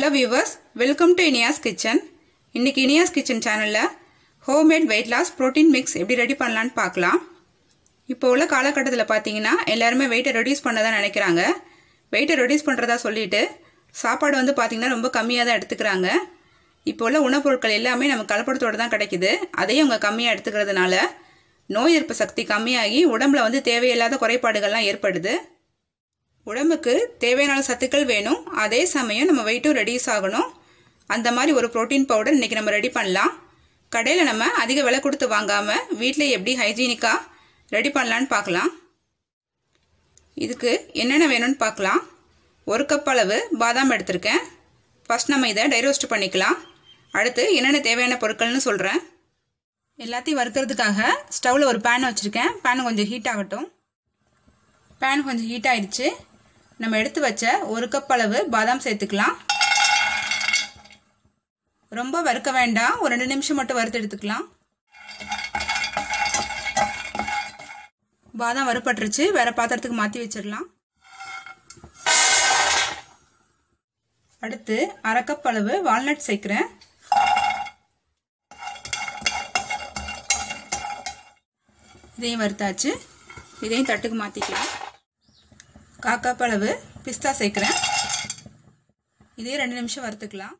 hello viewers welcome to Iniya's kitchen இன்னைக்கு Iniya's kitchen சேனலில் homemade weight loss protein mix எப்படி ready பண்ணலான்னு பார்க்கலாம் இப்போ உள்ள காலகட்டத்தில் பார்த்தீங்கன்னா எல்லாருமே வெயிட்டை ரெடியூஸ் பண்ண தான் நினைக்கிறாங்க வெயிட்டை ரெடியூஸ் பண்ணுறதா சொல்லிட்டு சாப்பாடு வந்து பார்த்தீங்கன்னா ரொம்ப கம்மியாக தான் எடுத்துக்கிறாங்க இப்போ உள்ள உணவுப் பொருட்கள் எல்லாமே நம்ம கலப்படத்தோடு தான் கிடைக்குது அதையும் அவங்க கம்மியாக எடுத்துக்கிறதுனால நோய் எதிர்ப்பு சக்தி கம்மியாகி உடம்புல வந்து தேவையில்லாத குறைபாடுகள்லாம் ஏற்படுது உடம்புக்கு தேவையான சத்துக்கள் வேணும் அதே சமயம் நம்ம வெயிட்டும் ரெடியூஸ் ஆகணும் அந்த மாதிரி ஒரு ப்ரோட்டீன் பவுடர் இன்றைக்கி நம்ம ரெடி பண்ணலாம் கடையில் நம்ம அதிக விலை கொடுத்து வாங்காமல் வீட்டில் எப்படி ஹைஜீனிக்காக ரெடி பண்ணலான்னு பார்க்கலாம் இதுக்கு என்னென்ன வேணும்னு பார்க்கலாம் ஒரு கப் அளவு பாதாம் எடுத்திருக்கேன் ஃபஸ்ட் நம்ம இதை டைரோஸ்ட் பண்ணிக்கலாம் அடுத்து என்னென்ன தேவையான பொருட்கள்னு சொல்கிறேன் எல்லாத்தையும் வறுக்கிறதுக்காக ஸ்டவ்வில் ஒரு பேன் வச்சுருக்கேன் பேன் கொஞ்சம் ஹீட் ஆகட்டும் பேன் கொஞ்சம் ஹீட் ஆயிடுச்சு நம்ம எடுத்து வச்ச ஒரு கப் அளவு பாதாம் சேர்த்துக்கலாம் ரொம்ப வறுக்க வேண்டாம் ஒரு ரெண்டு நிமிஷம் மட்டும் வறுத்து எடுத்துக்கலாம் பாதாம் வறுப்பட்டுருச்சு வேற பாத்திரத்துக்கு மாற்றி வச்சிடலாம் அடுத்து அரை கப் அளவு வால்நட் சேர்க்குறேன் இதையும் வறுத்தாச்சு இதையும் தட்டுக்கு மாற்றிக்கலாம் காக்காப் அளவு பிஸ்தா சேர்க்குறேன் இதையும் ரெண்டு நிமிஷம் வறுத்துக்கலாம்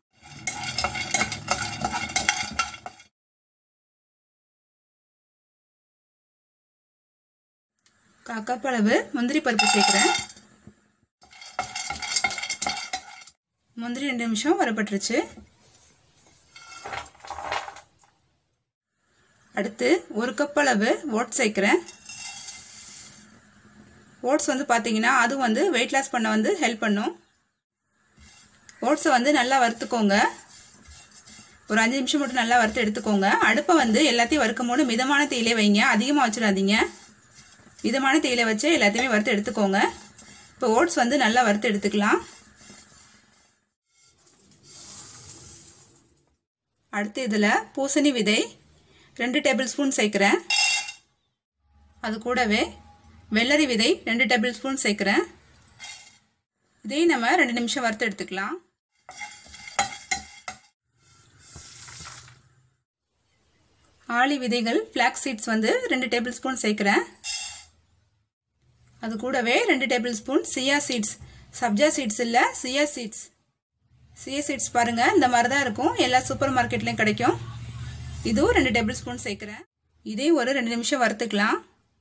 காக்காப் அளவு முந்திரி பருப்பு சேர்க்குறேன் முந்திரி ரெண்டு நிமிஷம் வரப்பட்டுருச்சு அடுத்து ஒரு கப் அளவு ஓட்ஸ் சேர்க்குறேன் ஓட்ஸ் வந்து பார்த்தீங்கன்னா அது வந்து வெயிட் லாஸ் பண்ண வந்து ஹெல்ப் பண்ணும் ஓட்ஸை வந்து நல்லா வறுத்துக்கோங்க ஒரு அஞ்சு நிமிஷம் மட்டும் நல்லா வறுத்து எடுத்துக்கோங்க அடுப்பை வந்து எல்லாத்தையும் வறுக்கும் போது மிதமான தீயிலே வைங்க அதிகமாக வச்சிடாதீங்க மிதமான தீயில வச்சு எல்லாத்தையுமே வறுத்து எடுத்துக்கோங்க இப்போ ஓட்ஸ் வந்து நல்லா வறுத்து எடுத்துக்கலாம் அடுத்து இதில் பூசணி விதை ரெண்டு டேபிள் ஸ்பூன் சேர்க்குறேன் அது கூடவே வெள்ளரி விதை ரெண்டு டேபிள் ஸ்பூன் சேர்க்குறேன் இதையும் நம்ம ரெண்டு நிமிஷம் வறுத்து எடுத்துக்கலாம் ஆளி விதைகள் ஃப்ளாக் சீட்ஸ் வந்து ரெண்டு டேபிள் ஸ்பூன் சேர்க்குறேன் அது கூடவே ரெண்டு table spoon chia seeds sabja seeds இல்லை சியா சீட்ஸ் சியா சீட்ஸ் பாருங்கள் இந்த மாதிரி தான் இருக்கும் எல்லா சூப்பர் மார்க்கெட்லேயும் கிடைக்கும் இதுவும் ரெண்டு டேபிள் ஸ்பூன் சேர்க்குறேன் இதையும் ஒரு ரெண்டு நிமிஷம் வறுத்துக்கலாம்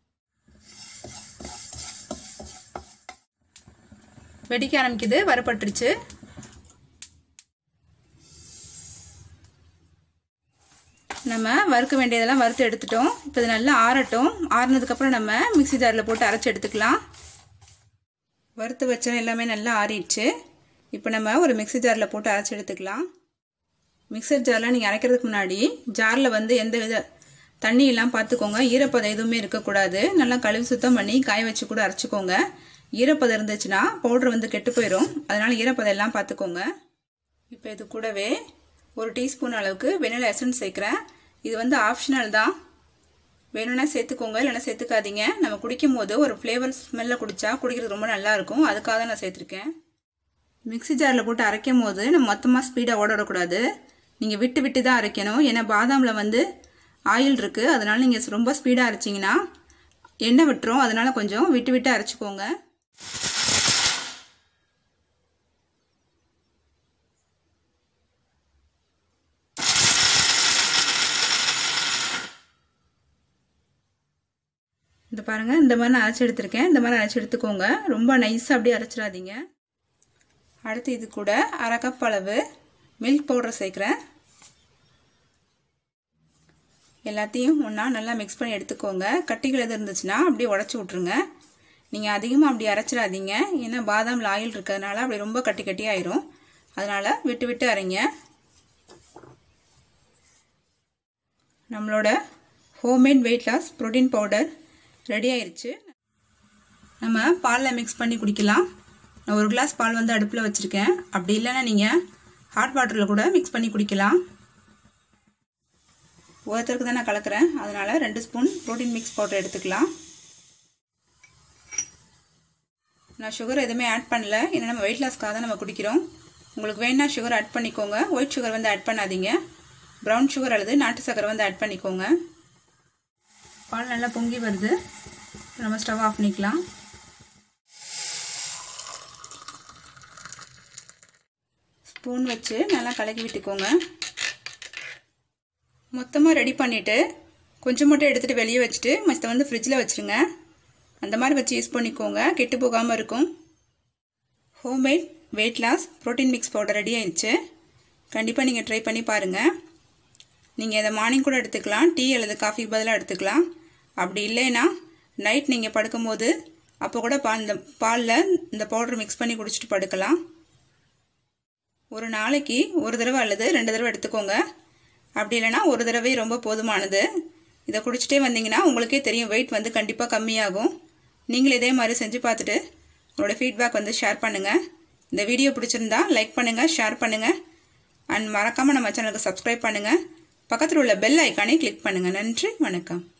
வெடிக்க ஆரம்பிக்குது வரப்பட்டுருச்சு நம்ம வறுக்க வேண்டியதெல்லாம் வறுத்து எடுத்துட்டோம் இப்போ இது நல்லா ஆறட்டும் ஆறுனதுக்கப்புறம் நம்ம மிக்சி ஜாரில் போட்டு அரைச்சி எடுத்துக்கலாம் வறுத்து வச்ச எல்லாமே நல்லா ஆறிடுச்சு இப்போ நம்ம ஒரு மிக்சி ஜாரில் போட்டு அரைச்சி எடுத்துக்கலாம் மிக்சர் ஜாரில் நீங்கள் அரைக்கிறதுக்கு முன்னாடி ஜாரில் வந்து எந்த வித தண்ணி எல்லாம் பார்த்துக்கோங்க ஈரப்பதம் எதுவுமே இருக்கக்கூடாது நல்லா கழுவி சுத்தம் பண்ணி காய வச்சு கூட அரைச்சிக்கோங்க ஈரப்பதம் இருந்துச்சுன்னா பவுடர் வந்து கெட்டு போயிடும் அதனால் ஈரப்பதம் எல்லாம் பார்த்துக்கோங்க இப்போ இது கூடவே ஒரு டீஸ்பூன் அளவுக்கு வெனிலா எசன்ஸ் சேர்க்குறேன் இது வந்து ஆப்ஷனல் தான் வேணும்னா சேர்த்துக்கோங்க இல்லைனா சேர்த்துக்காதீங்க நம்ம குடிக்கும் போது ஒரு ஃப்ளேவர் ஸ்மெல்லில் குடித்தா குடிக்கிறது ரொம்ப நல்லாயிருக்கும் அதுக்காக தான் நான் சேர்த்துருக்கேன் மிக்சி ஜாரில் போட்டு அரைக்கும் போது நம்ம மொத்தமாக ஸ்பீடாக ஓட விடக்கூடாது நீங்கள் விட்டு விட்டு தான் அரைக்கணும் ஏன்னா பாதாமில் வந்து ஆயில் இருக்குது அதனால் நீங்கள் ரொம்ப ஸ்பீடாக அரைச்சிங்கன்னா எண்ணெய் விட்டுரும் அதனால் கொஞ்சம் விட்டு விட்டு அரைச்சிக்கோங்க இந்த பாருங்கள் இந்த மாதிரி நான் அரைச்சி எடுத்திருக்கேன் இந்த மாதிரி அரைச்சி எடுத்துக்கோங்க ரொம்ப நைஸாக அப்படியே அரைச்சிடாதீங்க அடுத்து இது கூட அரை கப் அளவு மில்க் பவுடர் சேர்க்குறேன் எல்லாத்தையும் ஒன்றா நல்லா மிக்ஸ் பண்ணி எடுத்துக்கோங்க கட்டிகள் எது இருந்துச்சுன்னா அப்படியே உடச்சி விட்ருங்க நீங்கள் அதிகமாக அப்படி அரைச்சிடாதீங்க ஏன்னா பாதாமில் ஆயில் இருக்கிறதுனால அப்படி ரொம்ப கட்டி கட்டி ஆயிரும் அதனால் விட்டு விட்டு அரைங்க நம்மளோட homemade weight loss protein powder ready ஆயிடுச்சு நம்ம பாலில் மிக்ஸ் பண்ணி குடிக்கலாம் நான் ஒரு கிளாஸ் பால் வந்து அடுப்பில் வச்சுருக்கேன் அப்படி இல்லைன்னா நீங்கள் ஹாட் வாட்டரில் கூட மிக்ஸ் பண்ணி குடிக்கலாம் ஒருத்தருக்கு தான் நான் கலக்கிறேன் அதனால் ரெண்டு ஸ்பூன் ப்ரோட்டீன் மிக்ஸ் பவுடர் எடுத்துக்கலாம் நான் சுகர் எதுவுமே ஆட் பண்ணல ஏன்னா நம்ம வெயிட் லாஸ்க்காக தான் நம்ம குடிக்கிறோம் உங்களுக்கு வேணா சுகர் ஆட் பண்ணிக்கோங்க ஒயிட் சுகர் வந்து ஆட் பண்ணாதீங்க ப்ரௌன் சுகர் அல்லது நாட்டு சக்கரை வந்து ஆட் பண்ணிக்கோங்க பால் நல்லா பொங்கி வருது நம்ம ஸ்டவ் ஆஃப் பண்ணிக்கலாம் ஸ்பூன் வச்சு நல்லா கலக்கி விட்டுக்கோங்க மொத்தமாக ரெடி பண்ணிவிட்டு கொஞ்சம் மட்டும் எடுத்துகிட்டு வெளியே வச்சுட்டு மற்ற வந்து ஃப்ரிட்ஜில் வச்சுருங்க அந்த மாதிரி வச்சு யூஸ் பண்ணிக்கோங்க கெட்டு போகாமல் இருக்கும் homemade weight loss protein mix powder ready ஆயிடுச்சு கண்டிப்பாக நீங்கள் ட்ரை பண்ணி பாருங்கள் நீங்கள் இதை மார்னிங் கூட எடுத்துக்கலாம் டீ அல்லது காஃபி பதிலாக எடுத்துக்கலாம் அப்படி இல்லைன்னா நைட் நீங்கள் படுக்கும்போது அப்போ கூட பா இந்த பாலில் இந்த பவுடர் மிக்ஸ் பண்ணி குடிச்சிட்டு படுக்கலாம் ஒரு நாளைக்கு ஒரு தடவை அல்லது ரெண்டு தடவை எடுத்துக்கோங்க அப்படி இல்லைன்னா ஒரு தடவை ரொம்ப போதுமானது இதை குடிச்சிட்டே வந்தீங்கன்னா உங்களுக்கே தெரியும் வெயிட் வந்து கண்டிப்பாக கம்மியாகும் நீங்களும் இதே மாதிரி செஞ்சு பார்த்துட்டு உங்களோட ஃபீட்பேக் வந்து ஷேர் பண்ணுங்கள் இந்த வீடியோ பிடிச்சிருந்தா லைக் பண்ணுங்கள் ஷேர் பண்ணுங்கள் அண்ட் மறக்காமல் நம்ம சேனலுக்கு சப்ஸ்கிரைப் பண்ணுங்கள் பக்கத்தில் உள்ள பெல் ஐக்கானே கிளிக் பண்ணுங்கள் நன்றி வணக்கம்